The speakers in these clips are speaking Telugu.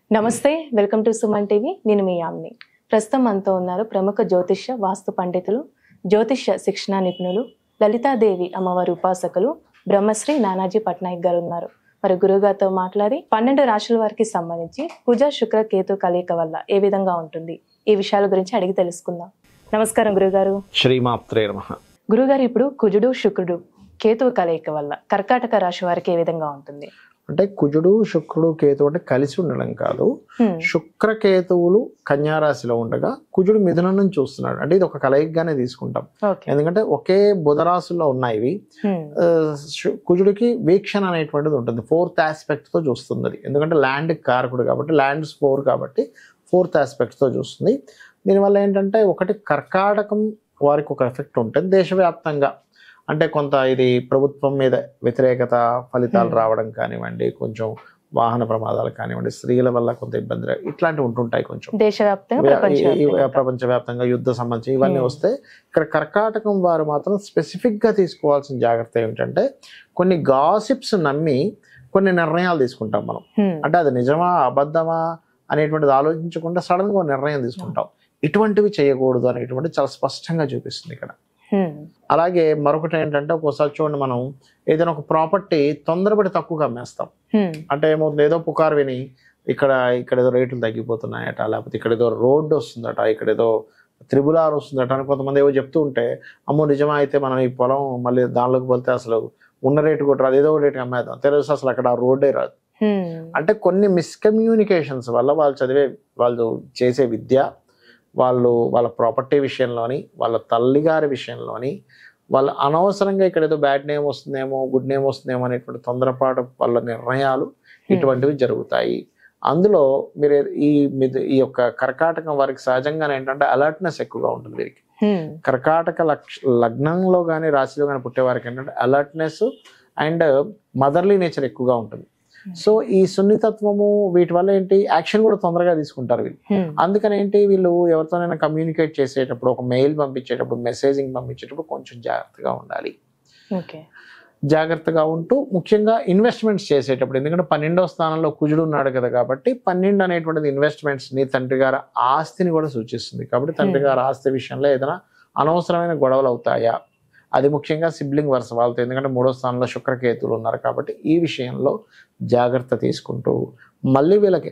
నమస్తే వెల్కమ్ టు సుమన్ టీవీ నేను మీ యామ్ని ప్రస్తుతం మనతో ఉన్నారు ప్రముఖ జ్యోతిష్య వాస్తు పండితులు జ్యోతిష్య శిక్షణా నిపుణులు లలితాదేవి అమ్మవారి ఉపాసకులు బ్రహ్మశ్రీ నానాజీ పట్నాయక్ గారు ఉన్నారు మరి గురుగారితో మాట్లాడి పన్నెండు రాశుల వారికి సంబంధించి కుజ శుక్ర కేతు కలయిక వల్ల ఏ విధంగా ఉంటుంది ఈ విషయాల గురించి అడిగి తెలుసుకుందాం నమస్కారం గురుగారు శ్రీమాత్రే నమ గురుగారు ఇప్పుడు కుజుడు శుక్రుడు కేతువు కలయిక వల్ల కర్కాటక రాశి వారికి ఏ విధంగా ఉంటుంది అంటే కుజుడు శుక్రుడు కేతు అంటే కలిసి ఉండడం కాదు హ్మ్. శుక్ర కేతువులు కన్యా రాశిలో ఉండగా కుజుడు మిథునం నుంచి చూస్తున్నాడు అంటే ఇది ఒక కలయికగానే తీసుకుంటాం ఓకే ఎందుకంటే ఒకే బుధ రాశుల్లో ఉన్నాయి ఇవి హ్మ్. ఆ, శు- కుజుడికి వీక్షణ అనేటువంటిది ఉంటుంది ఫోర్త్ ఆస్పెక్ట్ తో చూస్తుంది అది. ఎందుకంటే ల్యాండ్ కారకుడు కాబట్టి ల్యాండ్ ఫోర్ కాబట్టి ఫోర్త్ ఆస్పెక్ట్ తో చూస్తుంది దీనివల్ల ఏంటంటే ఒకటి కర్కాటకం వారికి ఒక ఎఫెక్ట్ ఉంటుంది దేశవ్యాప్తంగా అంటే కొంత ఇది ప్రభుత్వం మీద వ్యతిరేకత ఫలితాలు Hmm. రావడం కానివ్వండి కొంచెం వాహన ప్రమాదాలు కానివ్వండి స్త్రీల వల్ల కొంత ఇబ్బంది రా- ఇట్లాంటివి ఉంటుంటాయి కొంచెం దేశవ్యాప్తంగా ఈ- ఈ- ప్రపంచవ్యాప్తంగా ప్రపంచవ్యాప్తంగా యుద్ధ సంబంధించి ఇవన్నీ Hmm. వస్తే ఇక్కడ కర్కాటకం వారు మాత్రం స్పెసిఫిక్ గా తీసుకోవాల్సిన జాగ్రత్త ఏమిటంటే కొన్ని గాసిప్స్ నమ్మి కొన్ని నిర్ణయాలు తీసుకుంటాం మనం హ్మ్. అంటే అది నిజమా అబద్ధమా అనేటువంటిది ఆలోచించకుండా సడన్ గా ఒక నిర్ణయం తీసుకుంటాం ఇటువంటివి చేయకూడదు అనేటువంటి చాలా స్పష్టంగా చూపిస్తుంది ఇక్కడ హ్మ్. అలాగే మరొకటి ఏంటంటే ఒక్కోసారి చూడండి మనం ఏదైనా ఒక ప్రాపర్టీ తొందరపడి తక్కువగా అమ్మేస్తాం హ్మ్. అంటే ఏమవుతుంది ఏదో పుకారు విని ఇక్కడ ఇక్కడ ఏదో రేట్లు తగ్గిపోతున్నాయట లేకపోతే ఇక్కడ ఏదో రోడ్డు వస్తుందట ఇక్కడ ఏదో త్రిబుల్ ఆర్ వస్తుందట అని కొంతమంది ఏవో చెప్తూ ఉంటే అమ్మో నిజమా అయితే మనం ఈ పొలం మళ్ళీ దానిలోకి వెళ్తే అసలు ఉన్న రేటు కూడా రాదు ఏదో ఒక రేటుకి అమ్మేద్దాం తెలుసు అసలు అక్కడ ఆ రోడ్డే రాదు హ్మ్. అంటే కొన్ని మిస్కమ్యూనికేషన్స్ వల్ల వాళ్ళు చదివే వాళ్ళు చేసే విద్య వాళ్ళు వాళ్ళ ప్రాపర్టీ విషయంలోని వాళ్ళ తల్లిగారి విషయంలోని వాళ్ళ అనవసరంగా ఇక్కడ ఏదో బ్యాడ్ నేమ్ వస్తుందేమో గుడ్ నేమ్ వస్తుందేమో అనేటువంటి తొందరపాటు వాళ్ళ నిర్ణయాలు ఇటువంటివి జరుగుతాయి అందులో మీరు ఏ- ఈ మిద- ఈ యొక్క కర్కాటకం వారికి సహజంగానే ఏంటంటే అలర్ట్నెస్ ఎక్కువగా ఉంటుంది వీరికి హ్మ్. కర్కాటక లక్ష లగ్నంలో కానీ రాశిలో కానీ పుట్టే వారికి ఏంటంటే అలర్ట్నెస్ అండ్ మదర్లీ నేచర్ ఎక్కువగా ఉంటుంది సో ఈ సున్నితత్వము వీటి వల్ల ఏంటి యాక్షన్ కూడా తొందరగా తీసుకుంటారు వీళ్ళు హ్మ్. అందుకని ఏంటి వీళ్ళు ఎవరితోనైనా కమ్యూనికేట్ చేసేటప్పుడు ఒక మెయిల్ పంపించేటప్పుడు మెసేజింగ్ పంపించేటప్పుడు కొంచెం జాగ్రత్తగా ఉండాలి ఓకే జాగ్రత్తగా ఉంటూ ముఖ్యంగా ఇన్వెస్ట్మెంట్స్ చేసేటప్పుడు ఎందుకంటే పన్నెండో స్థానంలో కుజుడు ఉన్నాడు కదా కాబట్టి పన్నెండు అనేటువంటిది ఇన్వెస్ట్మెంట్స్ ని తండ్రి గారి ఆస్తిని కూడా సూచిస్తుంది కాబట్టి తండ్రి గారి ఆస్తి విషయంలో ఏదైనా అనవసరమైన గొడవలు అవుతాయా అది ముఖ్యంగా సిబ్లింగ్ వరుస వాళ్ళతో ఎందుకంటే మూడో స్థానంలో శుక్రకేతులు ఉన్నారు కాబట్టి ఈ విషయంలో జాగ్రత్త తీసుకుంటూ మళ్ళీ వీళ్ళకి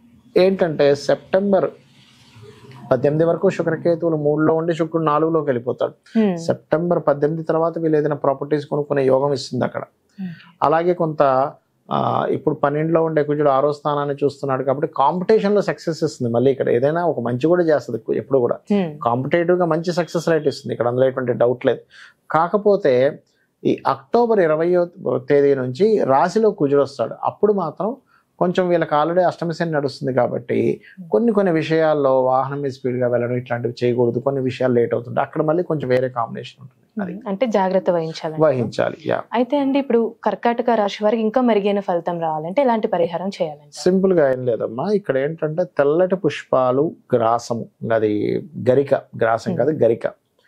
ఏంటంటే సెప్టెంబర్ పద్దెనిమిది వరకు శుక్రకేతువులు మూడులో ఉండి శుక్రుడు నాలుగులోకి వెళ్ళిపోతాడు హ్మ్. సెప్టెంబర్ పద్దెనిమిది తర్వాత వీళ్ళు ఏదైనా ప్రాపర్టీస్ కొనుక్కునే యోగం ఇస్తుంది అక్కడ Hmm. అలాగే కొంత ఆ, ఇప్పుడు పన్నెండులో ఉండే కుజుడు ఆరో స్థానాన్ని చూస్తున్నాడు కాబట్టి కాంపిటీషన్ లో సక్సెస్ ఇస్తుంది మళ్ళీ ఇక్కడ ఏదైనా ఒక మంచి కూడా చేస్తుంది కు- ఎప్పుడు కూడా హ్మ్. కాంపిటేటివ్ గా మంచి సక్సెస్ రేట్ ఇస్తుంది ఇక్కడ అందులో ఎటువంటి డౌట్ లేదు కాకపోతే ఈ అక్టోబర్ ఇరవయో తేదీ నుంచి రాశిలో కుజుడు వస్తాడు అప్పుడు మాత్రం కొంచెం వీళ్ళకి ఆల్రెడీ అష్టమి శని నడుస్తుంది కాబట్టి కొన్ని కొన్ని విషయాల్లో వాహనం మీద స్పీడ్గా వెళ్ళడం ఇట్లాంటివి చేయకూడదు కొన్ని విషయాలు లేట్ అవుతుంది అక్కడ మళ్ళీ కొంచెం వేరే కాంబినేషన్ ఉంటుంది అది అంటే జాగ్రత్త వహించాలి వహించాలి యా అయితే అండి ఇప్పుడు కర్కాటక రాశి వారికి ఇంకా మెరుగైన ఫలితం రావాలంటే ఎలాంటి పరిహారం చేయాలంటే సింపుల్ గా ఏం లేదమ్మా ఇక్కడ ఏంటంటే తెల్లటి పుష్పాలు గ్రాసము అది గరిక గ్రాసం Hmm. కాదు గరిక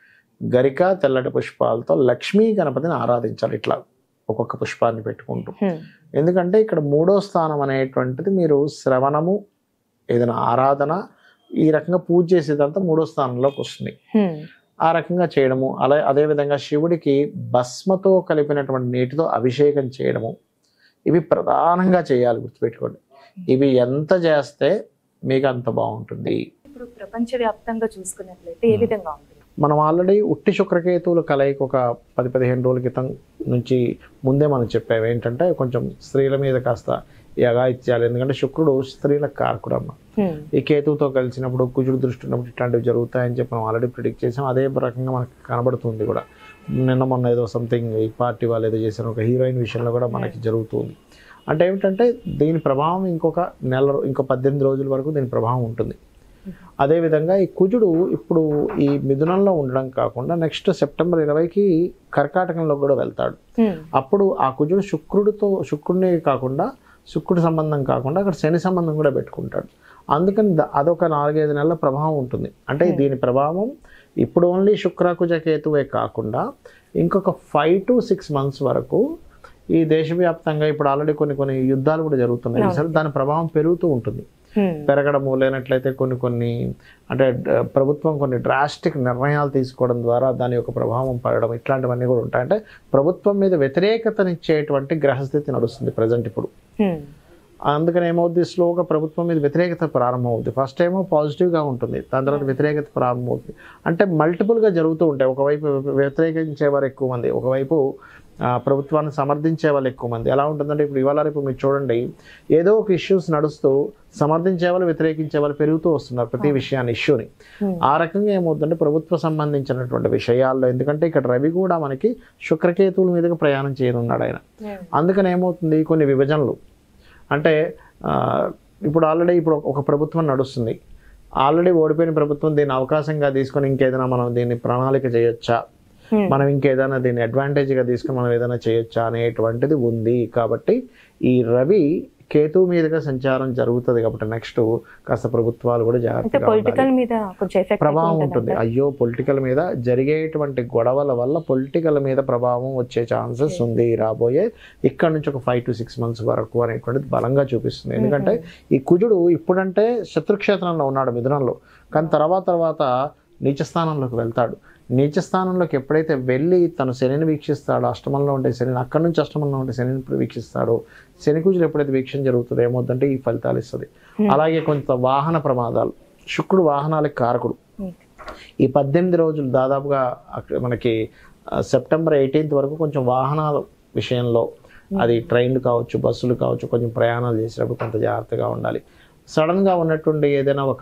గరిక తెల్లటి పుష్పాలతో లక్ష్మీ గణపతిని ఆరాధించాలి ఇట్లా ఒక్కొక్క పుష్పాన్ని పెట్టుకుంటూ హ్మ్. ఎందుకంటే ఇక్కడ మూడో స్థానం అనేటువంటిది మీరు శ్రవణము ఏదైనా ఆరాధన ఈ రకంగా పూజ చేసేదంతా మూడో స్థానంలోకి వస్తుంది హ్మ్. ఆ రకంగా చేయడము అలా అదేవిధంగా శివుడికి భస్మతో కలిపినటువంటి నీటితో అభిషేకం చేయడము ఇవి ప్రధానంగా చేయాలి గుర్తుపెట్టుకోండి ఇవి ఎంత చేస్తే మీకు అంత బాగుంటుంది ఇప్పుడు ప్రపంచ వ్యాప్తంగా చూసుకున్నట్లయితే ఏ Hmm. విధంగా ఉంటుంది మనం ఆల్రెడీ ఉట్టి శుక్రకేతువుల కలయిక ఒక పది పదిహేను రోజుల క్రితం నుంచి ముందే మనం చెప్పాము ఏంటంటే కొంచెం స్త్రీల మీద కాస్త ఈ అఘాయిత్యాలు ఎందుకంటే శుక్రుడు స్త్రీల కారకుడమ్మ హ్మ్. ఈ కేతువుతో కలిసినప్పుడు కుజుడు దృష్టి ఉన్నప్పుడు ఇట్లాంటివి జరుగుతాయని చెప్పి మనం ఆల్రెడీ ప్రిడిక్ట్ చేసాం అదే రకంగా మనకు కనబడుతుంది కూడా నిన్న మొన్న ఏదో సంథింగ్ ఈ పార్టీ వాళ్ళు ఏదో చేశారు ఒక హీరోయిన్ విషయంలో కూడా మనకి జరుగుతుంది అంటే ఏమిటంటే దీని ప్రభావం ఇంకొక నెల రో- ఇంకో పద్దెనిమిది రోజుల వరకు దీని ప్రభావం ఉంటుంది అదేవిధంగా ఈ కుజుడు ఇప్పుడు ఈ మిథునంలో ఉండడం కాకుండా నెక్స్ట్ సెప్టెంబర్ ఇరవైకి కర్కాటకంలో కూడా వెళ్తాడు హ్మ్. అప్పుడు ఆ కుజుడు శుక్రుడితో శుక్రుడిని కాకుండా శుక్రుడి సంబంధం కాకుండా అక్కడ శని సంబంధం కూడా పెట్టుకుంటాడు అందుకని ద- అదొక నాలుగైదు నెలల ప్రభావం ఉంటుంది అంటే Hmm. దీని ప్రభావం ఇప్పుడు ఓన్లీ శుక్రకుజ కేతువే కాకుండా ఇంకొక ఫైవ్ టు సిక్స్ మంత్స్ వరకు ఈ దేశవ్యాప్తంగా ఇప్పుడు ఆల్రెడీ కొన్ని కొన్ని యుద్ధాలు కూడా జరుగుతున్నాయి అవును. సరే దాని ప్రభావం పెరుగుతూ ఉంటుంది హ్మ్. పెరగడము లేనట్లయితే కొన్ని కొన్ని అంటే డ- ప్రభుత్వం కొన్ని డ్రాస్టిక్ నిర్ణయాలు తీసుకోవడం ద్వారా దాని యొక్క ప్రభావం పడడం ఇట్లాంటివన్నీ కూడా ఉంటాయి అంటే ప్రభుత్వం మీద వ్యతిరేకతనిచ్చేటువంటి గ్రహస్థితి నడుస్తుంది ప్రజెంట్ ఇప్పుడు హ్మ్. అందుకని ఏమవుద్ది స్లోగా ప్రభుత్వం మీద వ్యతిరేకత ప్రారంభమవుద్ది ఫస్ట్ ఏమో పాజిటివ్గా ఉంటుంది దాని తర్వాత వ్యతిరేకత ప్రారంభమవుతుంది అంటే మల్టిపుల్గా జరుగుతూ ఉంటాయి ఒకవైపు వ్యతిరేకించే వారు ఎక్కువ మంది ఒకవైపు ఆ, ప్రభుత్వాన్ని సమర్థించే వాళ్ళు ఎక్కువ మంది ఎలా ఉంటుందంటే ఇప్పుడు ఇవాళ రేపు మీరు చూడండి ఏదో ఒక ఇష్యూస్ నడుస్తూ సమర్థించే వాళ్ళు వ్యతిరేకించే వాళ్ళు పెరుగుతూ వస్తున్నారు ప్రతి విషయాన్ని ఇష్యూని Hmm. ఆ రకంగా ఏమవుతుందంటే ప్రభుత్వ సంబంధించినటువంటి విషయాల్లో ఎందుకంటే ఇక్కడ రవి కూడా మనకి శుక్రకేతువుల మీదుగా ప్రయాణం చేయనున్నాడు ఆయన హ్మ్. అందుకని ఏమవుతుంది కొన్ని విభజనలు అంటే ఆ, ఇప్పుడు ఆల్రెడీ ఇప్పుడు ఒక ప్రభుత్వం నడుస్తుంది ఆల్రెడీ ఓడిపోయిన ప్రభుత్వం దీన్ని అవకాశంగా తీసుకొని ఇంకేదైనా మనం దీన్ని ప్రణాళిక చేయొచ్చా హ్మ్. మనం ఇంకేదైనా దీన్ని అడ్వాంటేజ్గా తీసుకొని మనం ఏదైనా చేయొచ్చా అనేటువంటిది ఉంది కాబట్టి ఈ రవి కేతు మీదుగా సంచారం జరుగుతుంది కాబట్టి నెక్స్ట్ కాస్త ప్రభుత్వాలు కూడా అంటే జాగ్రత్తగా ఉండాలి. పొలిటికల్ మీద కొంచెం ఎఫెక్ట్ ప్రభావం ఉంటుంది అయ్యో పొలిటికల్ మీద జరిగేటువంటి గొడవల వల్ల పొలిటికల్ మీద ప్రభావం వచ్చే ఛాన్సెస్ ఉంది రాబోయే ఇక్కడ నుంచి ఒక ఫైవ్ టు సిక్స్ మంత్స్ వరకు అనేటువంటిది బలంగా చూపిస్తుంది ఎందుకంటే ఈ కుజుడు ఇప్పుడంటే శత్రుక్షేత్రంలో ఉన్నాడు మిథునంలో కానీ తర్వాత తర్వాత నీచ స్థానంలోకి వెళ్తాడు నీచ స్థానంలోకి ఎప్పుడైతే వెళ్ళి తను శనిని వీక్షిస్తాడో అష్టమంలో ఉండే శనిని అక్కడి నుంచి అష్టమంలో ఉండే శనిని వీక్షిస్తాడో శని కుజులు ఎప్పుడైతే వీక్షణ జరుగుతుందో ఏమవుతుందంటే ఈ ఫలితాలు ఇస్తుంది అలాగే కొంత వాహన ప్రమాదాలు శుక్రుడు వాహనాలకు కారకుడు ఈ పద్దెనిమిది రోజులు దాదాపుగా అక్కడ మనకి ఆ, సెప్టెంబర్ ఎయిటీన్త్ వరకు కొంచెం వాహనాల విషయంలో అది ట్రైన్లు కావచ్చు బస్సులు కావచ్చు కొంచెం ప్రయాణాలు చేసేటప్పుడు కొంత జాగ్రత్తగా ఉండాలి సడన్గా ఉన్నటువంటి ఏదైనా ఒక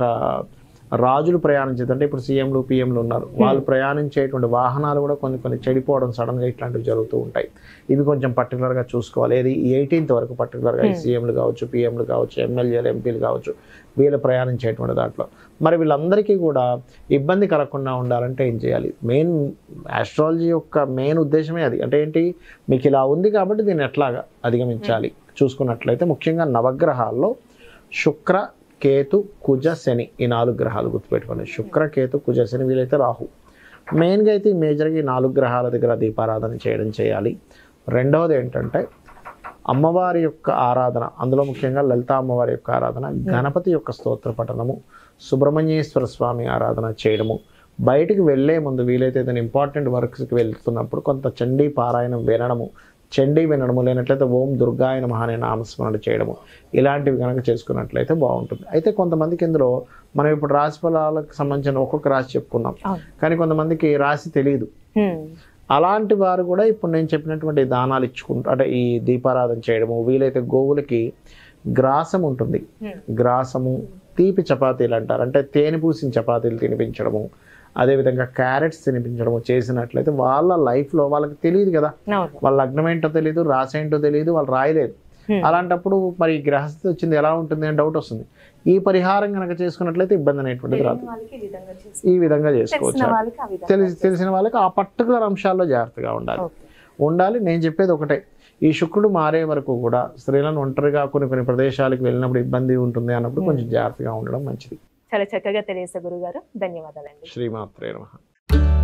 రాజులు ప్రయాణించేది అంటే ఇప్పుడు సీఎంలు పిఎంలు ఉన్నారు వాళ్ళు ప్రయాణించేటువంటి వాహనాలు కూడా కొన్ని కొన్ని చెడిపోవడం సడన్గా ఇట్లాంటివి జరుగుతూ ఉంటాయి ఇవి కొంచెం పర్టికులర్గా చూసుకోవాలి ఏది ఎయిటీన్త్ వరకు పర్టికులర్గా ఈ సీఎంలు కావచ్చు పిఎంలు కావచ్చు ఎమ్మెల్యేలు ఎంపీలు కావచ్చు వీళ్ళు ప్రయాణించేటువంటి దాంట్లో మరి వీళ్ళందరికీ కూడా ఇబ్బంది కలగకుండా ఉండాలంటే ఏం చేయాలి మెయిన్ ఆస్ట్రాలజీ యొక్క మెయిన్ ఉద్దేశమే అది అంటే ఏంటి మీకు ఇలా ఉంది కాబట్టి దీన్ని ఎట్లాగా అధిగమించాలి చూసుకున్నట్లయితే ముఖ్యంగా నవగ్రహాల్లో శుక్ర కేతు కుజ శని ఈ నాలుగు గ్రహాలు గుర్తుపెట్టుకోండి శుక్ర కేతు కుజ శని వీలైతే రాహు మెయిన్గా అయితే ఈ మేజర్గా ఈ నాలుగు గ్రహాల దగ్గర దీపారాధన చేయడం చేయాలి రెండవది ఏంటంటే అమ్మవారి యొక్క ఆరాధన అందులో ముఖ్యంగా లలిత అమ్మవారి యొక్క ఆరాధన గణపతి యొక్క స్తోత్ర పఠనము సుబ్రహ్మణ్యేశ్వర స్వామి ఆరాధన చేయడము బయటికి వెళ్ళే ముందు వీలైతే ఏదైనా ఇంపార్టెంట్ వర్క్స్కి వెళ్తున్నప్పుడు కొంత చండీ పారాయణం వినడము చండీ వినడము లేనట్లయితే ఓం దుర్గాయ నమః అనే నామస్మరణ చేయడము ఇలాంటివి కనుక చేసుకున్నట్లయితే బాగుంటుంది అయితే కొంతమందికి ఇందులో మనం ఇప్పుడు రాశి ఫలాలకు సంబంధించిన ఒక్కొక్క రాశి చెప్పుకున్నాం అవును. కానీ కొంతమందికి రాశి తెలియదు హ్మ్. అలాంటి వారు కూడా ఇప్పుడు నేను చెప్పినటువంటి దానాలు ఇచ్చుకుంటూ అంటే ఈ దీపారాధన చేయడము వీలైతే గోవులకి గ్రాసం ఉంటుంది హ్మ్. గ్రాసము తీపి చపాతీలు అంటారు అంటే తేనె పూసిన చపాతీలు తినిపించడము అదేవిధంగా క్యారెట్స్ తినిపించడము చేసినట్లయితే వాళ్ళ లైఫ్లో వాళ్ళకి తెలియదు కదా అవును వాళ్ళ లగ్నం ఏంటో తెలియదు రాసి ఏంటో తెలియదు వాళ్ళు రాయలేదు Hmm. అలాంటప్పుడు మరి ఈ గ్రహస్థితి వచ్చింది ఎలా ఉంటుంది అని డౌట్ వస్తుంది ఈ పరిహారం కనుక చేసుకున్నట్లయితే ఇబ్బంది అనేటువంటిది రాదు వాళ్ళకి ఈ విధంగా చేసి ఈ విధంగా చేసుకోవచ్చు తెలిసిన వాళ్ళకి ఆ విధంగా తెలిసి తెలిసిన వాళ్ళకి ఆ పర్టికులర్ అంశాల్లో జాగ్రత్తగా ఉండాలి ఓకే. ఉండాలి నేను చెప్పేది ఒకటే ఈ శుక్రుడు మారే వరకు కూడా స్త్రీలను ఒంటరిగా కొన్ని కొన్ని ప్రదేశాలకు వెళ్ళినప్పుడు ఇబ్బంది ఉంటుంది అన్నప్పుడు కొంచెం జాగ్రత్తగా ఉండడం మంచిది చాలా చక్కగా తెలియసే గురుగారు ధన్యవాదాలండి శ్రీమాత్రే నమః